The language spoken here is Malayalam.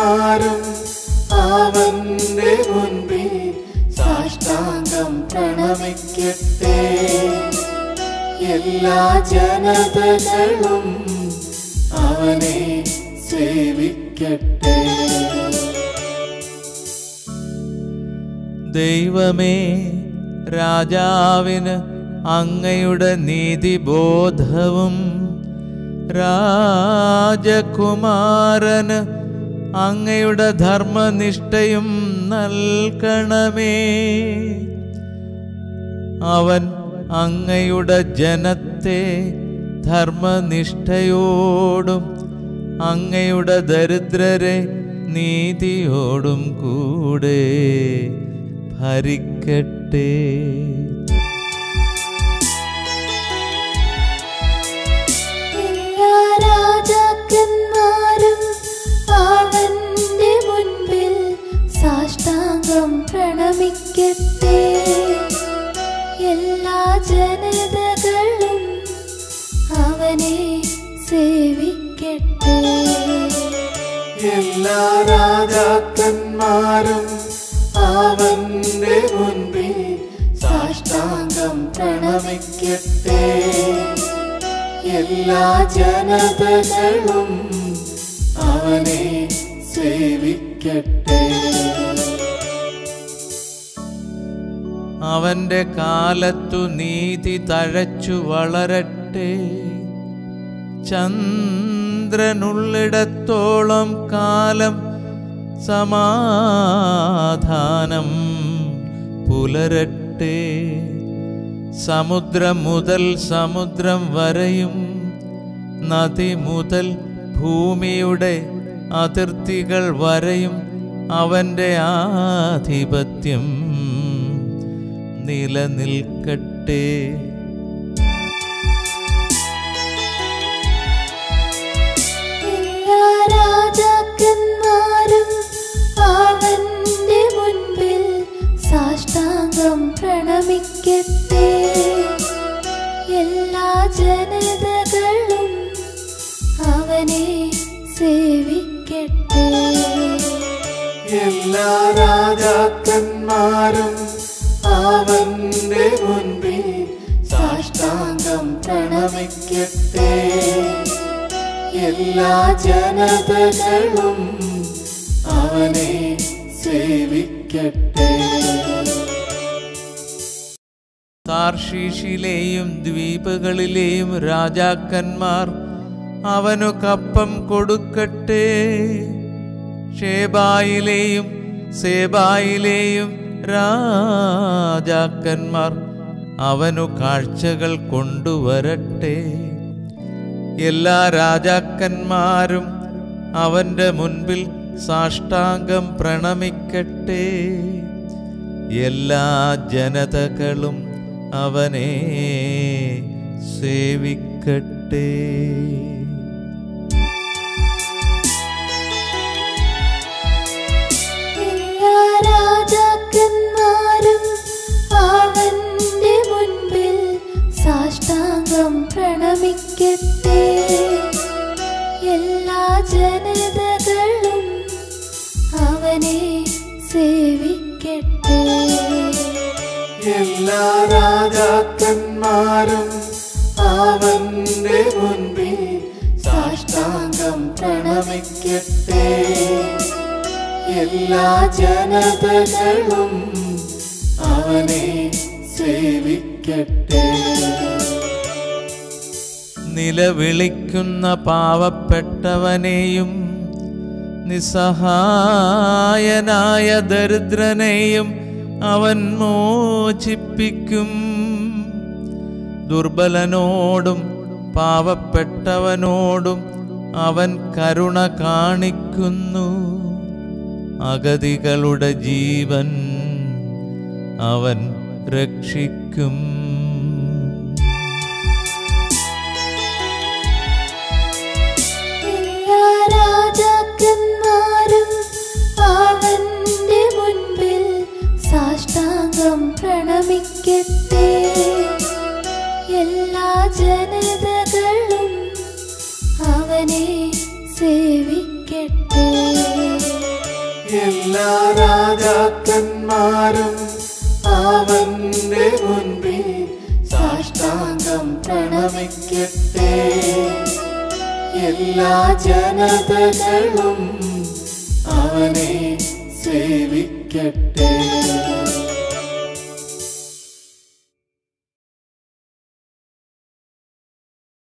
രാജാക്കന്മാരും അവന്റെ മുൻപിൽ സാഷ്ടാംഗം പ്രണമിക്കട്ടെ എല്ലാ ജനതകളും അവനെ സേവിക്കട്ടെ ദൈവമേ രാജാവിന് അങ്ങയുടെ നീതിബോധവും രാജകുമാരന് അങ്ങയുടെ ധർമ്മനിഷ്ഠയും നൽകണമേ അവൻ അങ്ങയുടെ ജനത്തെ ധർമ്മനിഷ്ഠയോടും അങ്ങയുടെ ദരിദ്രരെ നീതിയോടും കൂടെ ഭരിക്കട്ടെ എല്ലാ രാജാക്കന്മാരും അവന്റെ മുൻപിൽ സാഷ്ടാംഗം പ്രണമിക്കട്ടെ എല്ലാ ജനതകളും അവനെ സേവിക്കട്ടെ എല്ലാ രാജാക്കന്മാരും അവന്റെ മുൻപിൽ സാഷ്ടാംഗം പ്രണമിക്കട്ടെ എല്ലാ ജനതകളും അവനെ സേവിക്കട്ടെ അവന്റെ കാലത്തു നീതി തഴച്ചു വളരട്ടെ ചന്ദ്രനുള്ളിടത്തോളം കാലം സമാധാനം പുലരട്ടെ സമുദ്രം മുതൽ സമുദ്രം വരെയും നദി മുതൽ ഭൂമിയുടെ അതിർത്തികൾ വരെയും അവൻ്റെ ആധിപത്യം നിലനിൽക്കട്ടെ എല്ലാ രാജാക്കന്മാരും അവന്റെ മുൻപിൽ സാഷ്ടാംഗം പ്രണമിക്കട്ടെ എല്ലാ ജനതകളും അവനെ സേവിക്കട്ടെ എല്ലാ രാജാക്കന്മാരും അവന്റെ മുൻപിൽ സാഷ്ടാംഗം പ്രണമിക്കട്ടെ എല്ലാ ജനതകളും അവനെ സേവിക്കട്ടെ താർഷീഷിലെയും ദ്വീപുകളിലെയും രാജാക്കന്മാർ അവനു കപ്പം കൊടുക്കട്ടെ ഷേബായിലെയും സേബായിലെയും രാജാക്കന്മാർ അവനു കാഴ്ചകൾ കൊണ്ടുവരട്ടെ എല്ലാ രാജാക്കന്മാരും അവന്റെ മുൻപിൽ സാഷ്ടാംഗം പ്രണമിക്കട്ടെ എല്ലാ ജനതകളും അവനെ സേവിക്കട്ടെ എല്ലാ രാജാക്കന്മാരും അവന്റെ മുൻപിൽ സാഷ്ടാംഗം പ്രണമിക്കട്ടെ എല്ലാ ജനതകളും അവനെ സേവിക്കട്ടെ എല്ലാ രാജാക്കന്മാരും അവന്റെ മുൻപിൽ സാഷ്ടാംഗം പ്രണമിക്കട്ടെ എല്ലാ ജനതകളും അവനെ സേവിക്കട്ടെ നിലവിളിക്കുന്ന പാവപ്പെട്ടവനെയും നിസ്സഹായനായ ദരിദ്രനെയും അവൻ മോചിപ്പിക്കും ദുർബലനോടും പാവപ്പെട്ടവനോടും അവൻ കരുണ കാണിക്കുന്നു അഗതികളുടെ ജീവൻ അവൻ രക്ഷിക്കും എല്ലാ രാജാക്കന്മാരും അവന്റെ മുൻപിൽ സാഷ്ടാംഗം പ്രണമിക്കട്ടെ എല്ലാ ജനതകളും അവനെ സേവിക്കട്ടെ രാജാക്കന്മാരും അവന്റെ മുൻപിൽ സാഷ്ടാംഗം പ്രണമിക്കട്ടെ എല്ലാ ജനതകളും അവനെ സേവിക്കട്ടെ